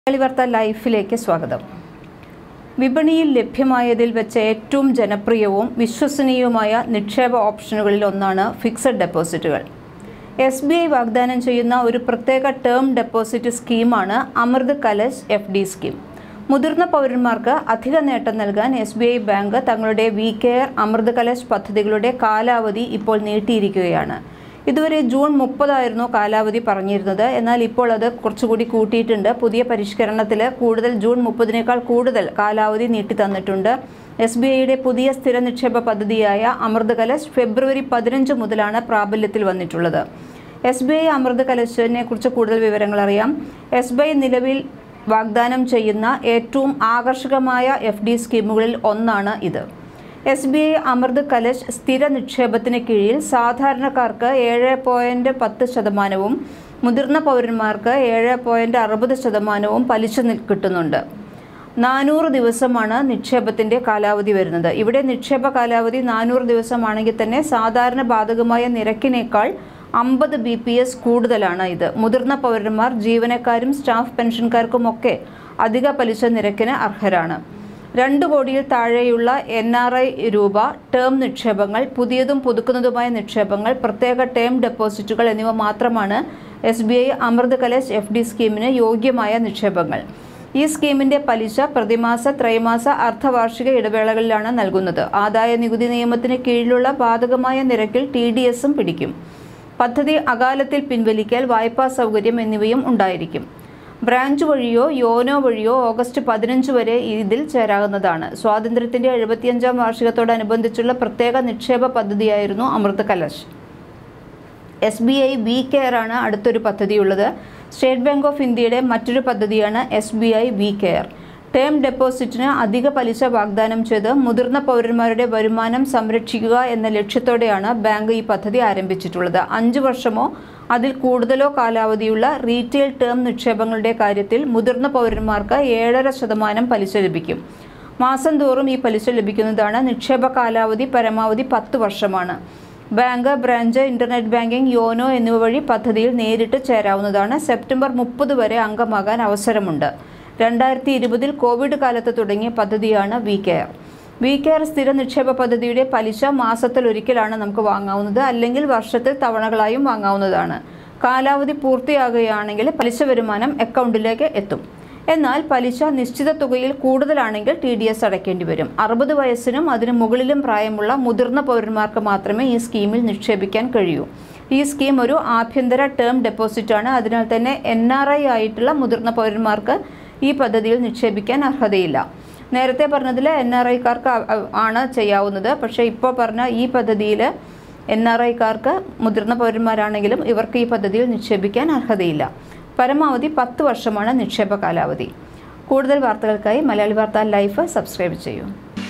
മലയാളി വാർത്ത ലൈഫിലേക്ക് സ്വാഗതം വിപണിയിൽ ലഭ്യമായതിൽ വെച്ച് ഏറ്റവും ജനപ്രിയവും വിശ്വസനീയവുമായ നിക്ഷേപ ഓപ്ഷനുകളിൽ ഒന്നാണ് ഫിക്സഡ് ഡെപ്പോസിറ്റുകൾ എസ് ബി ഐ വാഗ്ദാനം ചെയ്യുന്ന ഒരു പ്രത്യേക ടേം ഡെപ്പോസിറ്റ് സ്കീമാണ് Amrit Kalash F D scheme മുതിർന്ന പൗരന്മാർക്ക് അധിക നേട്ടം നൽകാൻ എസ് ബി ഐ ബാങ്ക് തങ്ങളുടെ വി കെയർ അമൃത് കലശ് പദ്ധതികളുടെ കാലാവധി ഇപ്പോൾ നീട്ടിയിരിക്കുകയാണ് ഇതുവരെ ജൂൺ മുപ്പതായിരുന്നു കാലാവധി പറഞ്ഞിരുന്നത് എന്നാൽ ഇപ്പോൾ അത് കുറച്ചുകൂടി കൂട്ടിയിട്ടുണ്ട് പുതിയ പരിഷ്കരണത്തിൽ കൂടുതൽ ജൂൺ മുപ്പതിനേക്കാൾ കൂടുതൽ കാലാവധി നീട്ടി തന്നിട്ടുണ്ട് എസ് ബി ഐയുടെ പുതിയ സ്ഥിര നിക്ഷേപ പദ്ധതിയായ അമൃത് കലശ് ഫെബ്രുവരി പതിനഞ്ച് മുതലാണ് പ്രാബല്യത്തിൽ വന്നിട്ടുള്ളത് എസ് ബി ഐ അമൃത് കലശിനെ കുറിച്ച് കൂടുതൽ വിവരങ്ങൾ അറിയാം എസ് ബി ഐ നിലവിൽ വാഗ്ദാനം ചെയ്യുന്ന ഏറ്റവും ആകർഷകമായ എഫ് ഡി സ്കീമുകളിൽ ഒന്നാണ് ഇത് S B I Amrit Kalash സ്ഥിര നിക്ഷേപത്തിന് കീഴിൽ സാധാരണക്കാർക്ക് ഏഴ് പോയിൻറ്റ് പത്ത് ശതമാനവും മുതിർന്ന പൗരന്മാർക്ക് ഏഴ് പോയിൻറ്റ് അറുപത് ശതമാനവും പലിശ നി- കിട്ടുന്നുണ്ട് നാനൂറ് ദിവസമാണ് നിക്ഷേപത്തിൻ്റെ കാലാവധി വരുന്നത് ഇവിടെ നിക്ഷേപ കാലാവധി നാനൂറ് ദിവസമാണെങ്കിൽ തന്നെ സാധാരണ ബാധകമായ നിരക്കിനേക്കാൾ അമ്പത് ബി പി എസ് കൂടുതലാണ് ഇത് മുതിർന്ന പൗരന്മാർ ജീവനക്കാരും സ്റ്റാഫ് പെൻഷൻകാർക്കുമൊക്കെ അധിക പലിശ നിരക്കിന് അർഹരാണ് രണ്ട് കോടിയിൽ താഴെയുള്ള എൻ ആർ ഐ രൂപ ടേം നിക്ഷേപങ്ങൾ പുതിയതും പുതുക്കുന്നതുമായ നിക്ഷേപങ്ങൾ പ്രത്യേക ടേം ഡെപ്പോസിറ്റുകൾ എന്നിവ മാത്രമാണ് S B I Amrit Kalash F D സ്കീമിന് യോഗ്യമായ നിക്ഷേപങ്ങൾ ഈ സ്കീമിന്റെ പലിശ പ്രതിമാസ ത്രൈമാസ അർദ്ധവാർഷിക ഇടവേളകളിലാണ് നൽകുന്നത് ആദായ നികുതി നിയമത്തിന് കീഴിലുള്ള ബാധകമായ നിരക്കിൽ ടി ഡി എസും പിടിക്കും പദ്ധതി അകാലത്തിൽ പിൻവലിക്കൽ വായ്പാ സൗകര്യം എന്നിവയും ഉണ്ടായിരിക്കും ബ്രാഞ്ച് വഴിയോ യോനോ വഴിയോ ഓഗസ്റ്റ് പതിനഞ്ച് വരെ ഇതിൽ ചേരാവുന്നതാണ് സ്വാതന്ത്ര്യത്തിന്റെ എഴുപത്തിയഞ്ചാം വാർഷികത്തോടനുബന്ധിച്ചുള്ള പ്രത്യേക നിക്ഷേപ പദ്ധതിയായിരുന്നു Amrit Kalash S B I we care ആണ് അടുത്തൊരു പദ്ധതിയുള്ളത് സ്റ്റേറ്റ് ബാങ്ക് ഓഫ് ഇന്ത്യയുടെ മറ്റൊരു പദ്ധതിയാണ് S B I we care term ഡെപ്പോസിറ്റിന് അധിക പലിശ വാഗ്ദാനം ചെയ്ത് മുതിർന്ന പൗരന്മാരുടെ വരുമാനം സംരക്ഷിക്കുക എന്ന ലക്ഷ്യത്തോടെയാണ് ബാങ്ക് ഈ പദ്ധതി ആരംഭിച്ചിട്ടുള്ളത് അഞ്ച് വർഷമോ അതിൽ കൂടുതലോ കാലാവധിയുള്ള റീറ്റെയിൽ ടേം നിക്ഷേപങ്ങളുടെ കാര്യത്തിൽ മുതിർന്ന പൗരന്മാർക്ക് ഏഴര ശതമാനം പലിശ ലഭിക്കും മാസം തോറും ഈ പലിശ ലഭിക്കുന്നതാണ് നിക്ഷേപ കാലാവധി പരമാവധി പത്ത് വർഷമാണ് bank branch internet banking YONO എന്നിവ വഴി പദ്ധതിയിൽ നേരിട്ട് ചേരാവുന്നതാണ് സെപ്റ്റംബർ മുപ്പത് വരെ അംഗമാകാൻ അവസരമുണ്ട് രണ്ടായിരത്തി ഇരുപതിൽ കോവിഡ് കാലത്ത് തുടങ്ങിയ പദ്ധതിയാണ് വി കെയർ വി കെയർ സ്ഥിര നിക്ഷേപ പദ്ധതിയുടെ പലിശ മാസത്തിൽ ഒരിക്കലാണ് നമുക്ക് വാങ്ങാവുന്നത് അല്ലെങ്കിൽ വർഷത്തിൽ തവണകളായും വാങ്ങാവുന്നതാണ് കാലാവധി പൂർത്തിയാകുകയാണെങ്കിൽ പലിശ വരുമാനം അക്കൗണ്ടിലേക്ക് എത്തും എന്നാൽ പലിശ നിശ്ചിത തുകയിൽ കൂടുതലാണെങ്കിൽ ടി ഡി എസ് അടയ്ക്കേണ്ടി വരും അറുപത് വയസ്സിനും അതിനു മുകളിലും പ്രായമുള്ള മുതിർന്ന പൗരന്മാർക്ക് മാത്രമേ ഈ സ്കീമിൽ നിക്ഷേപിക്കാൻ കഴിയൂ ഈ സ്കീം ഒരു ആഭ്യന്തര ടേം ഡെപ്പോസിറ്റാണ് അതിനാൽ തന്നെ എൻ ആർ ഐ ആയിട്ടുള്ള മുതിർന്ന പൗരന്മാർക്ക് ഈ പദ്ധതിയിൽ നിക്ഷേപിക്കാൻ അർഹതയില്ല നേരത്തെ പറഞ്ഞതിൽ എൻ ആർ ഐക്കാർക്ക് ആണ് ചെയ്യാവുന്നത് പക്ഷേ ഇപ്പോൾ പറഞ്ഞ ഈ പദ്ധതിയിൽ എൻ ആർ ഐക്കാർക്ക് മുതിർന്ന പൗരന്മാരാണെങ്കിലും ഇവർക്ക് ഈ പദ്ധതിയിൽ നിക്ഷേപിക്കാൻ അർഹതയില്ല പരമാവധി പത്ത് വർഷമാണ് നിക്ഷേപ കാലാവധി കൂടുതൽ വാർത്തകൾക്കായി മലയാളി വാർത്ത ലൈഫ് സബ്സ്ക്രൈബ് ചെയ്യൂ